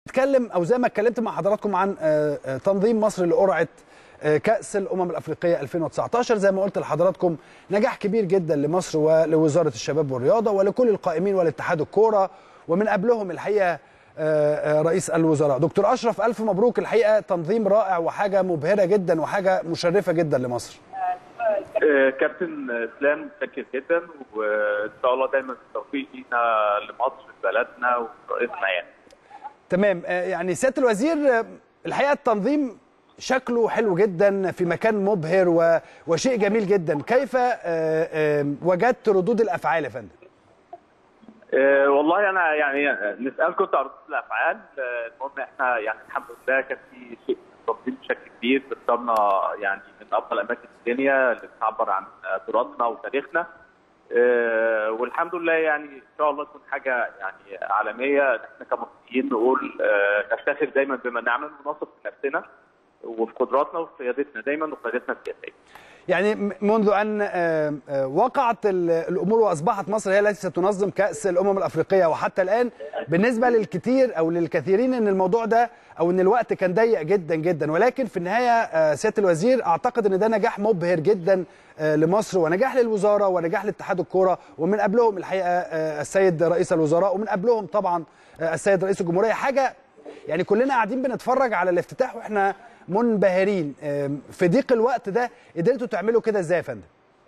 اتكلم او زي ما اتكلمت مع حضراتكم عن آه، آه، تنظيم مصر لقرعه آه، كاس الامم الافريقيه 2019 زي ما قلت لحضراتكم نجاح كبير جدا لمصر ولوزاره الشباب والرياضه ولكل القائمين والاتحاد الكوره ومن قبلهم الحقيقه آه، آه، رئيس الوزراء دكتور اشرف الف مبروك الحقيقه تنظيم رائع وحاجه مبهره جدا وحاجه مشرفه جدا لمصر آه، كابتن اسلام متشكر جدا وان شاء الله دايما التوفيق لينا لمصر بلدنا ورئيسنا يعني تمام آه، يعني سياده الوزير آه، الحقيقه التنظيم شكله حلو جدا في مكان مبهر و... وشيء جميل جدا كيف آه، آه، وجدت ردود الافعال يا فندم آه، والله انا يعني نسالكم عن ردود الافعال آه، المهم احنا يعني الحمد لله كان في شيء تنظيم بشكل كبير اخترنا يعني من افضل اماكن الدنيا اللي بتعبر عن آه، تراثنا وتاريخنا آه، والحمد لله يعني ان شاء الله تكون حاجه يعني عالميه احنا كمصريين نقول آه، نفتخر دايما بما نعمل ونثق في نفسنا وفي قدراتنا وفي قيادتنا دايما وقيادتنا السياسيه. يعني م- منذ ان آه، آه، وقعت ال- الامور واصبحت مصر هي التي ستنظم كاس الامم الافريقيه وحتى الان بالنسبه للكثير او للكثيرين ان الموضوع ده او ان الوقت كان ضيق جدا جدا ولكن في النهايه آه، سياده الوزير اعتقد ان ده نجاح مبهر جدا آه، لمصر ونجاح للوزاره ونجاح لاتحاد الكوره ومن قبلهم الحقيقه آه، السيد رئيس الوزراء ومن قبلهم طبعا آه، السيد رئيس الجمهوريه حاجه يعني كلنا قاعدين بنتفرج على الافتتاح واحنا منبهرين آم، في ضيق الوقت ده قدرتوا تعملوا كده ازاي يا فندم؟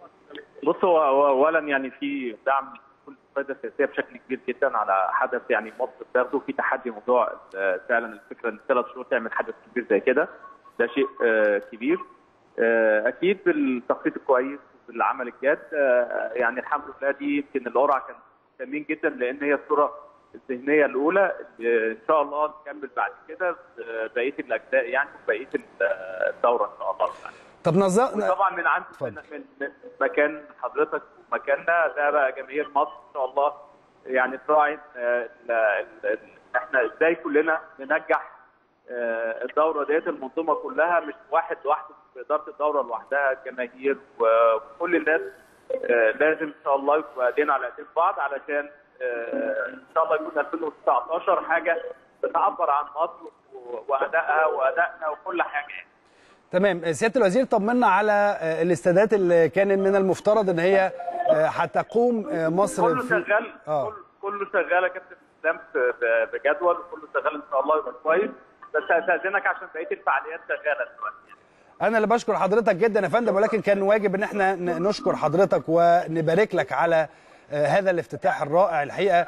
بص هو هو اولا يعني في دعم من كل القياده السياسيه بشكل كبير جدا على حدث يعني مصر بتاخده في تحدي موضوع آه، فعلا الفكره ان ثلاث شهور تعمل حدث كبير زي كده ده شيء آه، كبير آه، اكيد بالتخطيط الكويس بالعمل الجاد آه، يعني الحمد لله دي يمكن القرعه كان مهتمين جدا لان هي الصوره الذهنيه الاولى اللي ان شاء الله نكمل بعد كده آه، بقيه الاجزاء يعني وبقيه الدوره ان شاء الله يعني. طب نظر طبعا من عند اتفضل. من, من, من مكان حضرتك ومكاننا ده بقى جماهير مصر ان شاء الله يعني تراعي آه، ال- ال- ال- احنا ازاي كلنا ننجح آه، الدوره ديت المنظومه كلها مش واحد لوحده في اداره الدوره لوحدها جماهير وكل الناس آه، لازم ان شاء الله يبقى ايدينا على ايدين بعض علشان آه، ان شاء الله يكون 2019 حاجه بتعبر عن مصر و- وادائها وادائنا وكل حاجه يعني. تمام سياده الوزير طمنا على آه، الاستادات اللي كان من المفترض ان هي آه، هتقوم آه، مصر كله في شغال اه كل- كله شغال يا كابتن اسلام ب- ب- بجدول وكله شغال ان شاء الله يبقى كويس بس هستاذنك عشان بقيه الفعاليات شغاله دلوقتي انا اللي بشكر حضرتك جدا يا فندم ولكن كان واجب ان احنا ن- نشكر حضرتك ونبارك لك على آه، هذا الافتتاح الرائع الحقيقه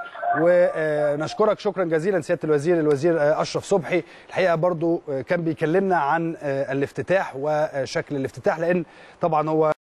ونشكرك شكرا جزيلا سياده الوزير الوزير آه، اشرف صبحي الحقيقه برضو آه، كان بيكلمنا عن آه، الافتتاح وشكل الافتتاح لان طبعا هو